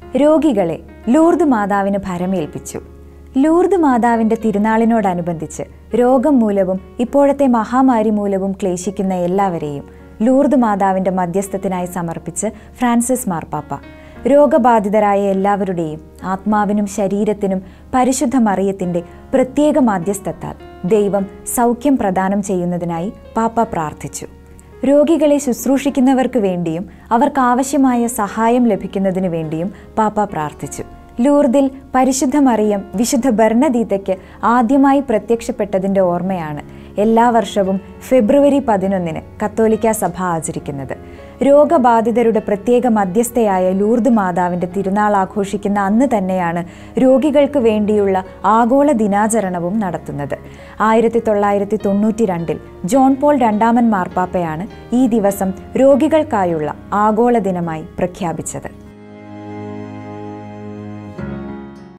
രോഗികളെ ലൂർദ് മാതാവിന് ഭരമേൽപ്പിച്ചു ലൂർദ് മാതാവിന്റെ തിരുനാളിനോടനുബന്ധിച്ച് രോഗം മൂലവും ഇപ്പോഴത്തെ മഹാമാരി മൂലവും ക്ലേശിക്കുന്ന എല്ലാവരെയും ലൂർദ് മാതാവിന്റെ മധ്യസ്ഥത്തിനായി സമർപ്പിച്ച് ഫ്രാൻസിസ് മാർപ്പാപ്പ രോഗബാധിതരായ എല്ലാവരുടെയും ആത്മാവിനും ശരീരത്തിനും പരിശുദ്ധ മറിയത്തിന്റെ പ്രത്യേക മാധ്യസ്ഥത്താൽ ദൈവം സൗഖ്യം പ്രദാനം ചെയ്യുന്നതിനായി പാപ്പ പ്രാർത്ഥിച്ചു രോഗികളെ ശുശ്രൂഷിക്കുന്നവർക്ക് വേണ്ടിയും അവർക്ക് ആവശ്യമായ സഹായം ലഭിക്കുന്നതിനു വേണ്ടിയും പാപ്പ പ്രാർത്ഥിച്ചു ലൂർദിൽ പരിശുദ്ധ മറിയം വിശുദ്ധ ഭരണദീതയ്ക്ക് ആദ്യമായി പ്രത്യക്ഷപ്പെട്ടതിൻ്റെ ഓർമ്മയാണ് എല്ലാ വർഷവും ഫെബ്രുവരി പതിനൊന്നിന് കത്തോലിക്ക സഭ ആചരിക്കുന്നത് രോഗബാധിതരുടെ പ്രത്യേക മധ്യസ്ഥയായ ലൂർദ് മാതാവിൻ്റെ തിരുനാൾ ആഘോഷിക്കുന്ന അന്ന് തന്നെയാണ് രോഗികൾക്ക് വേണ്ടിയുള്ള ആഗോള ദിനാചരണവും നടത്തുന്നത് ആയിരത്തി തൊള്ളായിരത്തി തൊണ്ണൂറ്റി രണ്ടിൽ ജോൺ പോൾ രണ്ടാമൻ മാർപ്പാപ്പയാണ് ഈ ദിവസം രോഗികൾക്കായുള്ള ആഗോള ദിനമായി പ്രഖ്യാപിച്ചത്